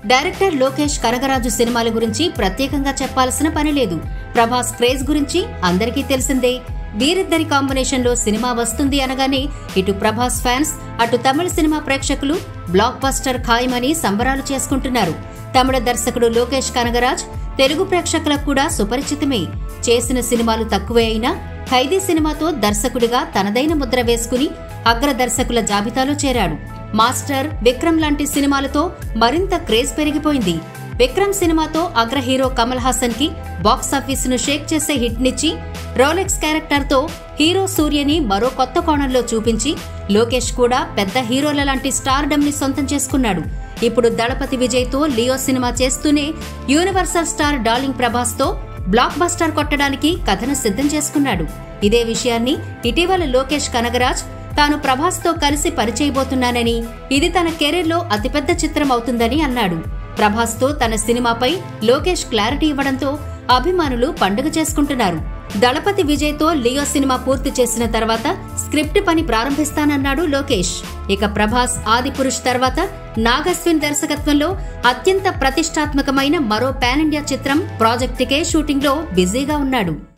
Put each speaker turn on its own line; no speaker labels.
director Lokesh Kanagaraj సినిమాల గురించి ప్రత్యేకంగా చెప్పాల్సిన పని లేదు ప్రభాస్ క్రేజ్ గురించి అందరికీ తెలిసిందే వీరిద్దరి కాంబినేషన్ లో సినిమా వస్తుంది అనగానే ఇటు ప్రభాస్ ఫ్యాన్స్ అటు తమిళ సినిమా ప్రేక్షకులు బ్లాక్ బస్టర్ ఖాయమని సంబరాలు చేసుకుంటున్నారు తమిళ దర్శకుడు లోకేష్ కనగరాజ్ తెలుగు ప్రేక్షకులకు కూడా సుపరిచితమే చేసిన సినిమాలు తక్కువే అయినా ఖైదీ సినిమాతో దర్శకుడిగా తనదైన ముద్ర వేసుకుని అగ్ర దర్శకుల జాబితాలో చేరాడు మాస్టర్ విక్రమ్ లాంటి సినిమాలతో మరింత క్రేజ్ పెరిగిపోయింది విక్రమ్ సినిమాతో అగ్ర హీరో కమల్ హాసన్ కి బాక్సాఫీస్ ను షేక్ చేసే హిట్ నిచ్చి రోలెక్స్ క్యారెక్టర్ తో హీరో సూర్యని మరో కొత్త కోణంలో చూపించి లోకేష్ కూడా పెద్ద హీరోల లాంటి స్టార్డమ్ ని సొంతం చేసుకున్నాడు ఇప్పుడు దళపతి విజయ్ తో లియో సినిమా చేస్తూనే యూనివర్సల్ స్టార్ డార్లింగ్ ప్రభాస్ తో బ్లాక్ బస్టర్ కొట్టడానికి కథను సిద్ధం చేసుకున్నాడు ఇదే విషయాన్ని ఇటీవల లోకేష్ కనగరాజ్ తాను ప్రభాస్ తో కలిసి పనిచేయబోతున్నానని ఇది తన కెరీర్లో అతిపెద్ద చిత్రం అవుతుందని అన్నాడు ప్రభాస్ తో తన సినిమాపై లోకేష్ క్లారిటీ ఇవ్వడంతో అభిమానులు పండుగ చేసుకుంటున్నారు దళపతి విజయ్ తో లియో సినిమా పూర్తి చేసిన తర్వాత స్క్రిప్ట్ పని ప్రారంభిస్తానన్నాడు లోకేష్ ఇక ప్రభాస్ ఆది పురుష్ తర్వాత నాగస్విన్ దర్శకత్వంలో అత్యంత ప్రతిష్టాత్మకమైన మరో పాన్ ఇండియా చిత్రం ప్రాజెక్టుకే షూటింగ్ లో బిజీగా ఉన్నాడు